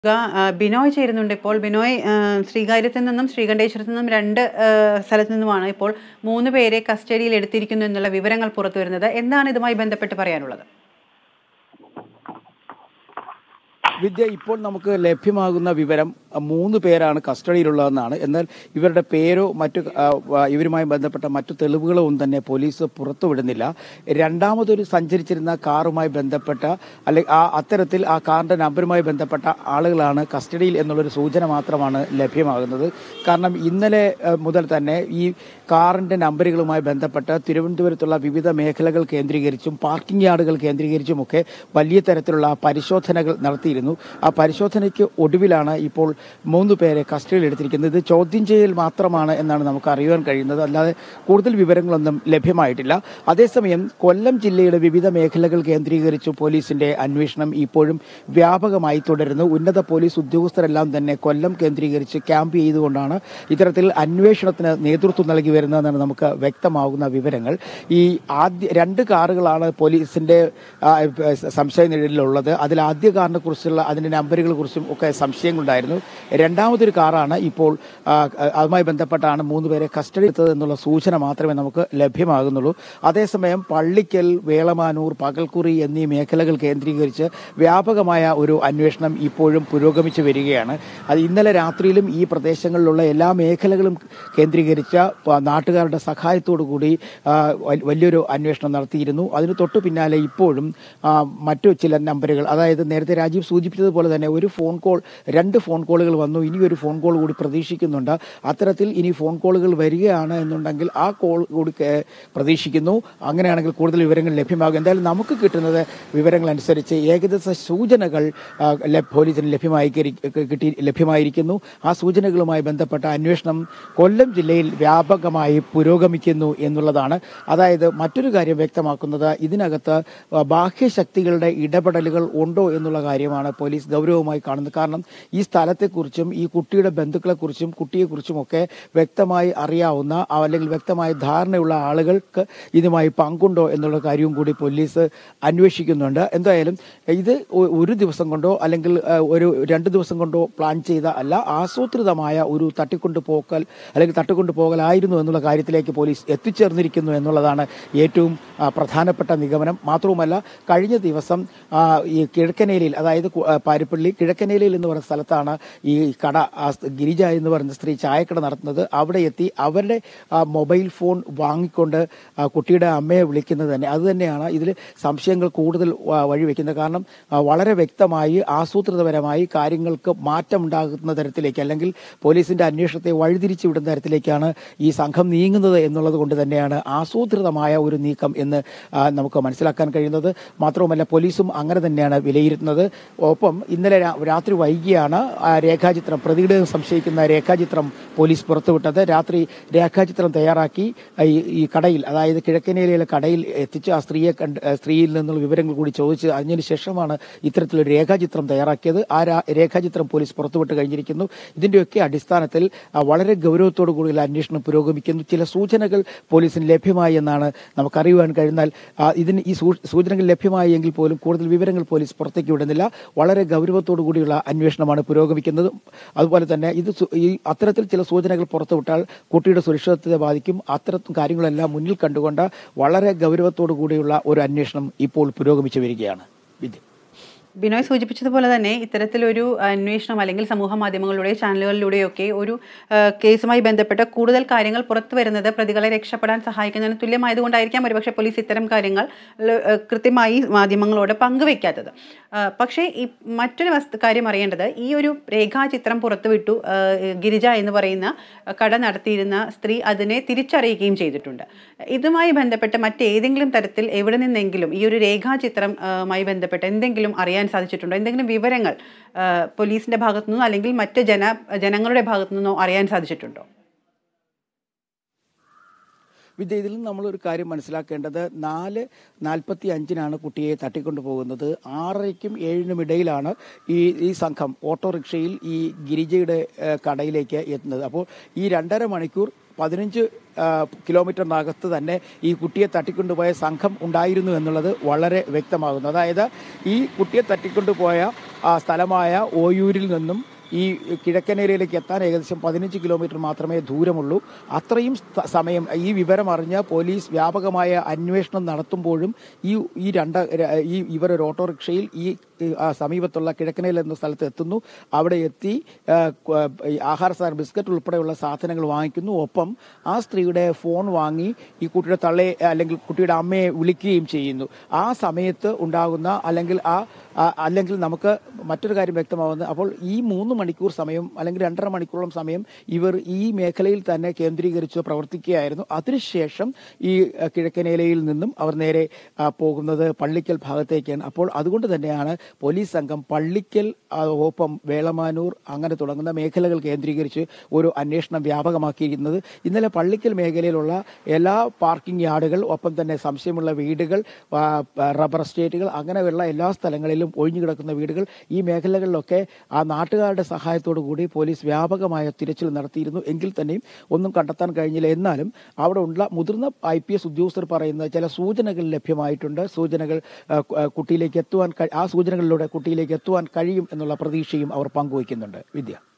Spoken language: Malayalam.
ഗ- ആ, ബിനോയ് ചേരുന്നുണ്ട് ഇപ്പോൾ ബിനോയ് ആ, ശ്രീകാര്യത്തിൽ നിന്നും ശ്രീകണ്ഠേശ്വരത്തു നിന്നും രണ്ട് ആ, സ്ഥലത്തു നിന്നുമാണ് ഇപ്പോൾ മൂന്ന് പേരെ കസ്റ്റഡിയിൽ എടുത്തിരിക്കുന്നു എന്നുള്ള വിവരങ്ങൾ പുറത്തു വരുന്നത് എന്താണ് ഇതുമായി ബന്ധപ്പെട്ട് പറയാനുള്ളത് വിദ്യ ഇപ്പോൾ നമുക്ക് ലഭ്യമാകുന്ന വിവരം അഹ്, മൂന്ന് പേരാണ് കസ്റ്റഡിയിലുള്ളതെന്നാണ് എന്നാൽ ഇവരുടെ പേരോ മറ്റു ആ, വ- ഇവരുമായി ബന്ധപ്പെട്ട മറ്റു തെളിവുകളോ ഒന്നും തന്നെ പോലീസ് പുറത്തുവിടുന്നില്ല രണ്ടാമതൊരു സഞ്ചരിച്ചിരുന്ന കാറുമായി ബന്ധപ്പെട്ട അല്ലെങ്കിൽ ആ അത്തരത്തിൽ ആ കാറിന്റെ നമ്പറുമായി ബന്ധപ്പെട്ട ആളുകളാണ് കസ്റ്റഡിയിൽ എന്നുള്ളൊരു സൂചന മാത്രമാണ് ലഭ്യമാകുന്നത് കാരണം ഇന്നലെ അഹ്, മുതൽ തന്നെ ഈ കാറിന്റെ നമ്പറുകളുമായി ബന്ധപ്പെട്ട് തിരുവനന്തപുരത്തുള്ള വിവിധ മേഖലകൾ കേന്ദ്രീകരിച്ചും പാർക്കിംഗ് യാർഡുകൾ കേന്ദ്രീകരിച്ചുമൊക്കെ വലിയ തരത്തിലുള്ള പരിശോധനകൾ നടത്തിയിരുന്നു ആ പരിശോധനയ്ക്ക് ഒടുവിലാണ് ഇപ്പോൾ മൂന്ന് പേരെ കസ്റ്റഡിയിൽ എടുത്തിരിക്കുന്നത് ഇത് ചോദ്യം ചെയ്യൽ മാത്രമാണ് എന്നാണ് നമുക്ക് അറിയുവാൻ കഴിയുന്നത് അല്ലാതെ കൂടുതൽ വിവരങ്ങളൊന്നും ലഭ്യമായിട്ടില്ല അതേസമയം കൊല്ലം ജില്ലയുടെ വിവിധ മേഖലകൾ കേന്ദ്രീകരിച്ച് പോലീസിന്റെ അന്വേഷണം ഇപ്പോഴും വ്യാപകമായി തുടരുന്നു ഉന്നത പോലീസ് ഉദ്യോഗസ്ഥരെല്ലാം തന്നെ കൊല്ലം കേന്ദ്രീകരിച്ച് ക്യാമ്പ് ചെയ്തുകൊണ്ടാണ് ഇത്തരത്തിൽ അന്വേഷണത്തിന് നേതൃത്വം നൽകി വരുന്നതെന്നാണ് നമുക്ക് വ്യക്തമാകുന്ന വിവരങ്ങൾ ഈ ആദ്യ രണ്ട് കാറുകളാണ് പോലീസിന്റെ ആ, സംശയ നിഴലിലുള്ളത് അതിൽ ആദ്യ കാറിനെ കുറിച്ചുള്ള അതിന്റെ നമ്പറുകളെ കുറിച്ചും ഒക്കെ സംശയങ്ങളുണ്ടായിരുന്നു രണ്ടാമതൊരു കാറാണ് ഇപ്പോൾ ആ, അതുമായി ബന്ധപ്പെട്ടാണ് മൂന്ന് പേരെ കസ്റ്റഡി എടുത്തത് എന്നുള്ള സൂചന മാത്രമേ നമുക്ക് ലഭ്യമാകുന്നുള്ളൂ അതേസമയം പള്ളിക്കൽ വേളമാനൂർ പകൽക്കുറി എന്നീ മേഖലകൾ കേന്ദ്രീകരിച്ച് വ്യാപകമായ ഒരു അന്വേഷണം ഇപ്പോഴും പുരോഗമിച്ചു വരികയാണ് അത് ഇന്നലെ രാത്രിയിലും ഈ പ്രദേശങ്ങളിലുള്ള എല്ലാ മേഖലകളും കേന്ദ്രീകരിച്ച പ- നാട്ടുകാരുടെ സഹായത്തോടു കൂടി ആ, വ- വലിയൊരു അന്വേഷണം നടത്തിയിരുന്നു അതിന് തൊട്ടു പിന്നാലെ ഇപ്പോഴും ആ, മറ്റു ചില നമ്പറുകൾ അതായത് നേരത്തെ രാജീവ് സൂചിപ്പിച്ചതുപോലെ തന്നെ ഒരു ഫോൺ കോൾ രണ്ട് ഫോൺ കോളുകൾ വന്നു ഇനി ഒരു ഫോൺ കോൾ കൂടി പ്രതീക്ഷിക്കുന്നുണ്ട് അത്തരത്തിൽ ഇനി ഫോൺ കോളുകൾ വരികയാണ് എന്നുണ്ടെങ്കിൽ ആ കോൾ കൂടി കേ- പ്രതീക്ഷിക്കുന്നു അങ്ങനെയാണെങ്കിൽ കൂടുതൽ വിവരങ്ങൾ ലഭ്യമാകും എന്തായാലും നമുക്ക് കിട്ടുന്നത് വിവരങ്ങൾ അനുസരിച്ച് ഏകദേശ സൂചനകൾ ആ, ല- പോലീസിന് ലഭ്യമായി കിട്ടി ലഭ്യമായിരിക്കുന്നു ആ സൂചനകളുമായി ബന്ധപ്പെട്ട അന്വേഷണം കൊല്ലം ജില്ലയിൽ വ്യാപകമായി പുരോഗമിക്കുന്നു എന്നുള്ളതാണ് അതായത് മറ്റൊരു കാര്യം വ്യക്തമാക്കുന്നത് ഇതിനകത്ത് ആ, ബാഹ്യശക്തികളുടെ ഇടപെടലുകൾ ഉണ്ടോ എന്നുള്ള കാര്യമാണ് പോലീസ് ഗൗരവമായി കാണുന്നത് കാരണം ഈ സ്ഥലത്തെക്കുറിച്ചും ഈ കുട്ടിയുടെ ബന്ധുക്കളെക്കുറിച്ചും കുട്ടിയെക്കുറിച്ചും ഒക്കെ വ്യക്തമായി അറിയാവുന്ന ആ, അല്ലെങ്കിൽ വ്യക്തമായ ധാരണയുള്ള ആളുകൾക്ക് ഇതുമായി പങ്കുണ്ടോ എന്നുള്ള കാര്യവും കൂടി പോലീസ് അന്വേഷിക്കുന്നുണ്ട് എന്തായാലും ഇത് ഒ- ഒരു ദിവസം കൊണ്ടോ അല്ലെങ്കിൽ ആ, ഒരു രണ്ട് ദിവസം കൊണ്ടോ പ്ലാൻ ചെയ്ത അല്ല ആസൂത്രിതമായ ഒരു തട്ടിക്കൊണ്ടു പോക്കൽ അല്ലെങ്കിൽ തട്ടിക്കൊണ്ടു പോകലായിരുന്നു എന്നുള്ള കാര്യത്തിലേക്ക് പോലീസ് എത്തിച്ചേർന്നിരിക്കുന്നു എന്നുള്ളതാണ് ഏറ്റവും ആ, പ്രധാനപ്പെട്ട നിഗമനം മാത്രവുമല്ല കഴിഞ്ഞ ദിവസം ആ, ഈ കിഴക്കനേലിയിൽ അതായത് കു- ആ, പാരിപ്പള്ളി കിഴക്കനേലിയിൽ എന്ന് പറയുന്ന സ്ഥലത്താണ് ഈ കട ആ സ് ഗിരിജ എന്ന് പറയുന്ന സ്ത്രീ ചായക്കട നടത്തുന്നത് അവിടെ എത്തി അവരുടെ ആ, മൊബൈൽ ഫോൺ വാങ്ങിക്കൊണ്ട് ആ, കുട്ടിയുടെ അമ്മയെ വിളിക്കുന്നത് തന്നെ അത് തന്നെയാണ് ഇതിൽ സംശയങ്ങൾ കൂടുതൽ വ- വഴിവെക്കുന്നത് കാരണം ആ, വളരെ വ്യക്തമായി ആസൂത്രിതപരമായി കാര്യങ്ങൾക്ക് മാറ്റമുണ്ടാകുന്ന തരത്തിലേക്ക് അല്ലെങ്കിൽ പോലീസിന്റെ അന്വേഷണത്തെ വഴിതിരിച്ചു വിടുന്ന തരത്തിലേക്കാണ് ഈ സംഘം നീങ്ങുന്നത് എന്നുള്ളത് കൊണ്ട് തന്നെയാണ് ആസൂത്രിതമായ ഒരു നീക്കം എന്ന് ആ, നമുക്ക് മനസ്സിലാക്കാൻ കഴിയുന്നത് മാത്രവുമല്ല പോലീസും അങ്ങനെ തന്നെയാണ് വിലയിരുത്തുന്നത് ഒപ്പം ഇന്നലെ രാ- രാത്രി വൈകിയാണ് ആ രേഖാചിത്രം പ്രതിയുടെ സംശയിക്കുന്ന രേഖാചിത്രം പോലീസ് പുറത്തുവിട്ടത് രാത്രി രേഖാചിത്രം തയ്യാറാക്കി ആ, ഈ ഈ കടയിൽ അതായത് കിഴക്കനേലിയിലെ കടയിൽ എത്തിച്ച് ആ സ്ത്രീയെ കണ്ട് ആ സ്ത്രീയിൽ നിന്നുള്ള വിവരങ്ങൾ കൂടി ചോദിച്ച് അതിന് ശേഷമാണ് ഇത്തരത്തിലൊരു രേഖാചിത്രം തയ്യാറാക്കിയത് ആ രാ- രേഖാചിത്രം പോലീസ് പുറത്തുവിട്ട് കഴിഞ്ഞിരിക്കുന്നു ഇതിന്റെയൊക്കെ അടിസ്ഥാനത്തിൽ ആ, വളരെ ഗൗരവത്തോടു കൂടിയുള്ള അന്വേഷണം പുരോഗമിക്കുന്നു ചില സൂചനകൾ പോലീസിന് ലഭ്യമായി എന്നാണ് നമുക്കറിയുവാൻ കഴിഞ്ഞാൽ ആ, ഇതിന് ഈ സൂ- സൂചനകൾ ലഭ്യമായി എങ്കിൽ പോലും കൂടുതൽ വിവരങ്ങൾ പോലീസ് പുറത്തേക്ക് വിടുന്നില്ല വളരെ ഗൗരവത്തോടു കൂടിയുള്ള അന്വേഷണമാണ് പുരോഗമിക്കുന്നത് അതുപോലെ തന്നെ ഇത് സു- ഈ അത്തരത്തിൽ ചില സൂചനകൾ പുറത്തുവിട്ടാൽ കുട്ടിയുടെ സുരക്ഷിതത്വത്തെ ബാധിക്കും അത്തരത്തിൽ കാര്യങ്ങളെല്ലാം മുന്നിൽ കണ്ടുകൊണ്ട് വളരെ ഗൗരവത്തോടു കൂടിയുള്ള ഒരു അന്വേഷണം ഇപ്പോൾ പുരോഗമിച്ചു വരികയാണ് വിദ്യ ബിനോയ് സൂചിപ്പിച്ചതുപോലെ തന്നെ ഇത്തരത്തിലൊരു അന്വേഷണം അല്ലെങ്കിൽ സമൂഹ മാധ്യമങ്ങളിലൂടെ ചാനലുകളിലൂടെയൊക്കെ ഒരു ആ, കേസുമായി ബന്ധപ്പെട്ട കൂടുതൽ കാര്യങ്ങൾ പുറത്തു വരുന്നത് പ്രതികളെ രക്ഷപ്പെടാൻ സഹായിക്കുന്നതിന് തുല്യമായതുകൊണ്ടായിരിക്കാം ഒരുപക്ഷെ പോലീസ് ഇത്തരം കാര്യങ്ങൾ ല- ആ, കൃത്യമായി മാധ്യമങ്ങളോട് പങ്കുവെക്കാത്തത് ആ, പക്ഷേ ഈ മറ്റൊരു വസ്തു കാര്യം അറിയേണ്ടത് ഈ ഒരു രേഖാചിത്രം പുറത്തുവിട്ടു ആ, ഗിരിജ എന്ന് പറയുന്ന കട നടത്തിയിരുന്ന സ്ത്രീ അതിനെ തിരിച്ചറിയുകയും ചെയ്തിട്ടുണ്ട് ഇതുമായി ബന്ധപ്പെട്ട് മറ്റേതെങ്കിലും തരത്തിൽ എവിടെ നിന്നെങ്കിലും ഈ ഒരു രേഖാചിത്രം ആ, മായി ബന്ധപ്പെട്ട് എന്തെങ്കിലും അറിയാൻ സാധിച്ചിട്ടുണ്ടോ എന്തെങ്കിലും വിവരങ്ങൾ ആ, പോലീസിന്റെ ഭാഗത്തു നിന്നോ അല്ലെങ്കിൽ മറ്റ് ജന ജനങ്ങളുടെ ഭാഗത്തു നിന്നോ അറിയാൻ സാധിച്ചിട്ടുണ്ടോ വിദ്യ ഇതിൽ നിന്ന് നമ്മളൊരു കാര്യം മനസ്സിലാക്കേണ്ടത് നാല് നാൽപ്പത്തി അഞ്ചിനാണ് കുട്ടിയെ തട്ടിക്കൊണ്ടു പോകുന്നത് ആറരയ്ക്കും ഏഴിനും ഇടയിലാണ് ഈ ഈ സംഘം ഓട്ടോറിക്ഷയിൽ ഈ ഗിരിജയുടെ ഏഹ്, കടയിലേക്ക് എത്തുന്നത് അപ്പോൾ ഈ രണ്ടര മണിക്കൂർ പതിനഞ്ച് ആ, കിലോമീറ്ററിനകത്ത് തന്നെ ഈ കുട്ടിയെ തട്ടിക്കൊണ്ടുപോയ സംഘം ഉണ്ടായിരുന്നു എന്നുള്ളത് വളരെ വ്യക്തമാകുന്നു അതായത് ഈ കുട്ടിയെ തട്ടിക്കൊണ്ടുപോയ ആ, സ്ഥലമായ ഓയൂരിൽ നിന്നും ഈ കിഴക്കനേരയിലേക്ക് എത്താൻ ഏകദേശം പതിനഞ്ച് കിലോമീറ്റർ മാത്രമേ ദൂരമുള്ളൂ അത്രയും സ്ഥ- സമയം ഈ വിവരം അറിഞ്ഞ പോലീസ് വ്യാപകമായ അന്വേഷണം നടത്തുമ്പോഴും ഈ ഈ രണ്ട് ര- ഈ ഇവർ ഒരു ഓട്ടോറിക്ഷയിൽ ഈ ഈ, ആ, സമീപത്തുള്ള കിഴക്കനേൽ എന്ന സ്ഥലത്ത് എത്തുന്നു അവിടെ എത്തി ആ, ക- ഈ ആഹാര സാധനം ബിസ്ക്കറ്റ് ഉൾപ്പെടെയുള്ള സാധനങ്ങൾ വാങ്ങിക്കുന്നു ഒപ്പം ആ സ്ത്രീയുടെ ഫോൺ വാങ്ങി ഈ കുട്ടിയുടെ തള്ളയെ അല്ലെങ്കിൽ കുട്ടിയുടെ അമ്മയെ വിളിക്കുകയും ചെയ്യുന്നു ആ സമയത്ത് ഉണ്ടാകുന്ന അല്ലെങ്കിൽ ആ ആ, അല്ലെങ്കിൽ നമുക്ക് മറ്റൊരു കാര്യം വ്യക്തമാവുന്നത് അപ്പോൾ ഈ മൂന്ന് മണിക്കൂർ സമയം അല്ലെങ്കിൽ രണ്ടര മണിക്കൂറോളം സമയം ഇവർ ഈ മേഖലയിൽ തന്നെ കേന്ദ്രീകരിച്ച് പ്രവർത്തിക്കുകയായിരുന്നു അതിനുശേഷം ഈ ആ, കിഴക്കനേലയിൽ നിന്നും അവർ നേരെ ആ, പോകുന്നത് പള്ളിക്കൽ ഭാഗത്തേക്കാണ് അപ്പോൾ അതുകൊണ്ട് തന്നെയാണ് പോലീസ് സംഘം പള്ളിക്കൽ ആ, ഒപ്പം വേളമാനൂർ അങ്ങനെ തുടങ്ങുന്ന മേഖലകൾ കേന്ദ്രീകരിച്ച് ഒരു അന്വേഷണം വ്യാപകമാക്കിയിരിക്കുന്നത് ഇന്നലെ പള്ളിക്കൽ മേഖലയിലുള്ള എല്ലാ പാർക്കിംഗ് യാർഡുകൾ ഒപ്പം തന്നെ സംശയമുള്ള വീടുകൾ ആ, റബ്ബർ എസ്റ്റേറ്റുകൾ അങ്ങനെയുള്ള എല്ലാ സ്ഥലങ്ങളിലും ഒഴിഞ്ഞു കിടക്കുന്ന വീടുകൾ ഈ മേഖലകളിലൊക്കെ ആ നാട്ടുകാരുടെ സഹായത്തോടു കൂടി പോലീസ് വ്യാപകമായ തിരച്ചിൽ നടത്തിയിരുന്നു എങ്കിൽ തന്നെയും ഒന്നും കണ്ടെത്താൻ കഴിഞ്ഞില്ല എന്നാലും അവിടെ ഉള്ള മുതിർന്ന ഐ പി എസ് ഉദ്യോഗസ്ഥർ പറയുന്ന ചില സൂചനകൾ ലഭ്യമായിട്ടുണ്ട് സൂചനകൾ ആ, കു- ആ, കുട്ടിയിലേക്ക് എത്തുവാൻ കഴി- ആ സൂചനകളിലൂടെ കുട്ടിയിലേക്ക് എത്തുവാൻ കഴിയും എന്നുള്ള പ്രതീക്ഷയും അവർ പങ്കുവയ്ക്കുന്നുണ്ട് വിദ്യ